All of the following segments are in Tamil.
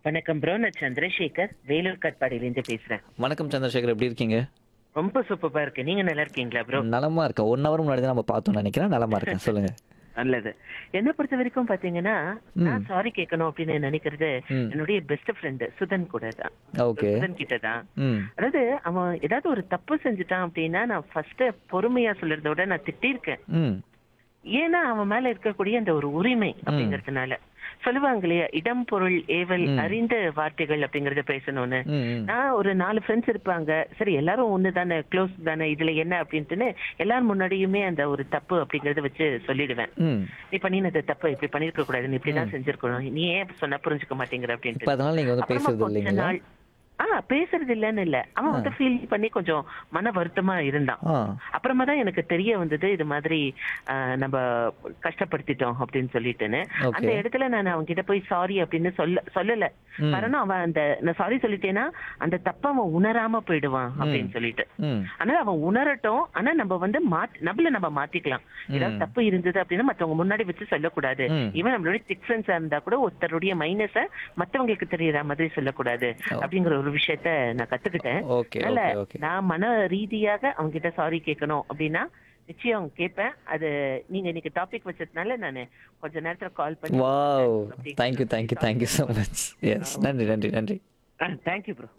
வணக்கம் ப்ரோ நான் சந்திரசேகர் வேலூர் கட்பாடியிலேருந்து பேசுறேன் வணக்கம் சந்திரசேகர் எப்படி இருக்கீங்க ரொம்ப சூப்பரா இருக்கு நீங்க நல்லா இருக்கீங்களா ப்ரோ நலமா இருக்கேன் ஒன் ஹவர் முன்னாடி தான் நம்ம பார்த்தோம் நினைக்கிறேன் நலமா இருக்கேன் சொல்லுங்க நல்லது என்ன பொறுத்த வரைக்கும் பாத்தீங்கன்னா நான் சாரி கேட்கணும் அப்படின்னு நினைக்கிறது ம். என்னுடைய பெஸ்ட் ஃப்ரெண்ட் சுதன் கூட தான் ஓகே சுதன் கிட்ட தான் ம் அதாவது அவன் ஏதாவது ஒரு தப்பு செஞ்சுட்டான் அப்படின்னா நான் ஃபர்ஸ்ட் பொறுமையா சொல்றதை விட நான் திட்டிருக்கேன் ம் ஏன்னா அவன் மேல இருக்கக்கூடிய அந்த ஒரு உரிமை அப்படிங்கறதுனால சொல்லுவாங்க இல்லையா இடம் பொருள் ஏவல் அறிந்த வார்த்தைகள் அப்படிங்கறத பேசணும்னு ம் ம். நான் ஒரு நாலு ஃப்ரெண்ட்ஸ் இருப்பாங்க சரி எல்லாரும் ஒண்ணு தானே க்ளோஸ் தானே இதுல என்ன அப்படின்ட்டுன்னு எல்லாரும் முன்னாடியுமே அந்த ஒரு தப்பு அப்படிங்கறத வச்சு சொல்லிடுவேன் ம் நீ பண்ணினது தப்பு இப்படி பண்ணிருக்க கூடாது நீ இப்படிதான் செஞ்சிருக்கணும் நீ ஏன் சொன்னா புரிஞ்சுக்க மாட்டேங்கிற இப்போ அப்படின்ட்டு அதனால நீங்க வந்து அப்புறமா பேசுறது கொஞ்ச இல்லைங்களா நாள் ஆ பேசுறது இல்லைன்னு இல்ல அவன் வந்து ஃபீல் பண்ணி கொஞ்சம் மன வருத்தமா இருந்தான் ஆ அப்புறமா தான் எனக்கு தெரிய வந்தது இது மாதிரி ஆ, நம்ம கஷ்டப்படுத்திட்டோம் அப்படின்னு சொல்லிட்டுன்னு Okay. அந்த இடத்துல நான் அவங்க கிட்ட போய் சாரி அப்படின்னு சொல்ல சொல்லல ம். காரணம் அவன் அந்த நான் சாரி சொல்லிட்டேன்னா அந்த தப்ப அவன் உணராம போயிடுவான் அப்படின்னு சொல்லிட்டு ம் ஆனா அவன் உணரட்டும் ஆனா நம்ம வந்து மாத்தி நம்மள நம்ம மாத்திக்கலாம் ஏதாவது தப்பு இருந்தது அப்படின்னா மத்தவங்க முன்னாடி வச்சு சொல்லக்கூடாது ம். இவன் நம்மளுடைய திக் ஃப்ரெண்ட்ஸா இருந்தா கூட ஒருத்தருடைய மைனஸ மத்தவங்களுக்கு தெரியற மாதிரி சொல்லக்கூடாது அப்படிங்கிற ஒரு விஷயத்த நான் கத்துக்கிட்டேன் ஓகே அதனால ஓகே ஓகே நான் மன ரீதியாக அவங்க கிட்ட சாரி கேட்கணும் அப்படின்னா நிச்சயம் கேட்பேன் அது நீங்க இன்னைக்கு டாபிக் வச்சதுனால நான் கொஞ்ச நேரத்துல கால் பண்ணி wow thank you thank you thank you so much yes நன்றி நன்றி நன்றி தேங்க்யூ ப்ரோ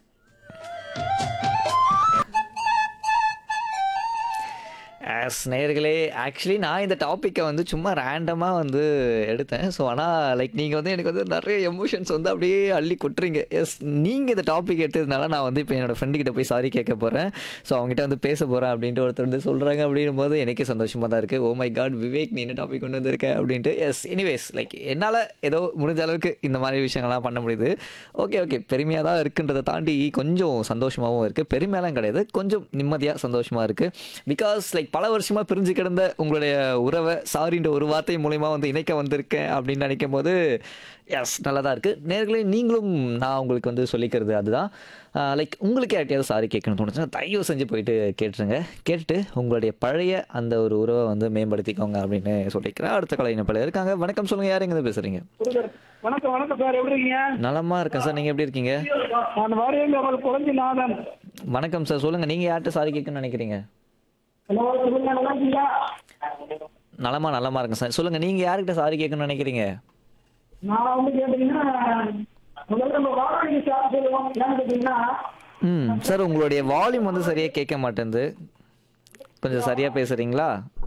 ஆஸ் நேர்களே ஆக்சுவலி நான் இந்த டாப்பிக்கை வந்து சும்மா ரேண்டமாக வந்து எடுத்தேன் ஸோ ஆனால் லைக் நீங்கள் வந்து எனக்கு வந்து நிறைய எமோஷன்ஸ் வந்து அப்படியே அள்ளி கொட்டுறீங்க எஸ் நீங்கள் இந்த டாபிக் எடுத்ததுனால நான் வந்து இப்போ என்னோட friend கிட்ட போய் சாரி கேட்க போகிறேன் ஸோ அவங்ககிட்ட வந்து பேச போகிறேன் அப்படின்ட்டு ஒருத்தர் வந்து சொல்கிறாங்க அப்படின்னும் போது எனக்கே சந்தோஷமாக தான் இருக்குது ஓ மை காட் விவேக் நீ என்ன டாபிக் கொண்டு வந்திருக்க அப்படின்ட்டு எஸ் எனிவேஸ் லைக் என்னால் ஏதோ முடிஞ்ச அளவுக்கு இந்த மாதிரி விஷயங்கள்லாம் பண்ண முடியுது ஓகே ஓகே பெருமையாக தான் இருக்குன்றதை தாண்டி கொஞ்சம் சந்தோஷமாகவும் இருக்குது பெருமையெல்லாம் கிடையாது கொஞ்சம் நிம்மதியாக சந்தோஷமாக இருக்குது பிகாஸ் லைக் பல வருஷமாக பிரிஞ்சு கிடந்த உங்களுடைய உறவை சாரின்ற ஒரு வார்த்தை மூலயமா வந்து இணைக்க வந்திருக்கேன் அப்படின்னு நினைக்கும் போது எஸ் நல்லா தான் இருக்குது நேர்களே நீங்களும் நான் உங்களுக்கு வந்து சொல்லிக்கிறது அதுதான் லைக் உங்களுக்கு யார்ட்டையாவது சாரி கேட்கணும்னு தோணுச்சுன்னா தயவு செஞ்சு போயிட்டு கேட்டுருங்க கேட்டுட்டு உங்களுடைய பழைய அந்த ஒரு உறவை வந்து மேம்படுத்திக்கோங்க அப்படின்னு சொல்லிக்கிறேன் அடுத்த கலைஞர் பழைய இருக்காங்க வணக்கம் சொல்லுங்கள் யார் எங்கே பேசுகிறீங்க வணக்கம் வணக்கம் சார் எப்படி இருக்கீங்க நலமா இருக்கேன் சார் நீங்கள் எப்படி இருக்கீங்க நான் வாரியங்க அவர் குழந்தை நாதன் வணக்கம் சார் சொல்லுங்கள் நீங்கள் யார்கிட்ட சாரி கேட்கணும்னு நினைக்கிறீங்க ஹலோ சொல்லுங்க நல்லா இருக்கீங்களா நலமா நலமா இருக்கேன் சார் சொல்லுங்கள் நீங்கள் யார்கிட்ட சாரி கேட்கணும்னு நினைக்கிறீங்க நான் வந்து கேட்டீங்கன்னா முதல்ல நம்ம வாடகை சார் சொல்லுவோம் ஏன்னு கேட்டீங்கன்னா ம் சார் உங்களுடைய வால்யூம் வந்து சரியாக கேட்க மாட்டேங்குது கொஞ்சம் சரியாக பேசுகிறீங்களா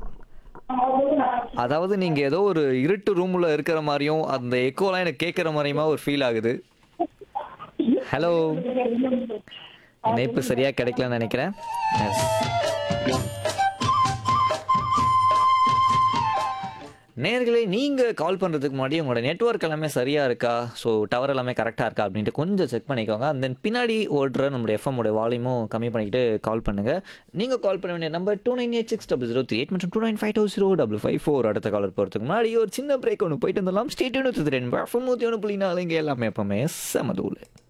அதாவது நீங்கள் ஏதோ ஒரு இருட்டு ரூமில் இருக்கிற மாதிரியும் அந்த எக்கோலாம் எனக்கு கேட்குற மாதிரியுமா ஒரு ஃபீல் ஆகுது ஹலோ இணைப்பு சரியாக கிடைக்கலன்னு நினைக்கிறேன் Yes. நேர்களே நீங்கள் கால் பண்ணுறதுக்கு முன்னாடி உங்களோட நெட்வொர்க் எல்லாமே சரியாக இருக்கா ஸோ டவர் எல்லாமே கரெக்டாக இருக்கா அப்படின்ட்டு கொஞ்சம் செக் பண்ணிக்கோங்க அந்த பின்னாடி ஓடுற நம்மளுடைய எஃப்எம் உடைய வால்யூமும் கம்மி பண்ணிக்கிட்டு கால் பண்ணுங்கள் நீங்கள் கால் பண்ண வேண்டிய number two nine eight six double zero three eight மற்றும் two nine five two zero double five four அடுத்த காலர் போகிறதுக்கு முன்னாடி ஒரு சின்ன பிரேக் ஒன்று போயிட்டு வந்துடலாம் ஸ்டேட் ஒன்று நூற்றி ஒன்று புள்ளி நாலு இங்கே எல்லாமே எப்பவுமே செமதூள்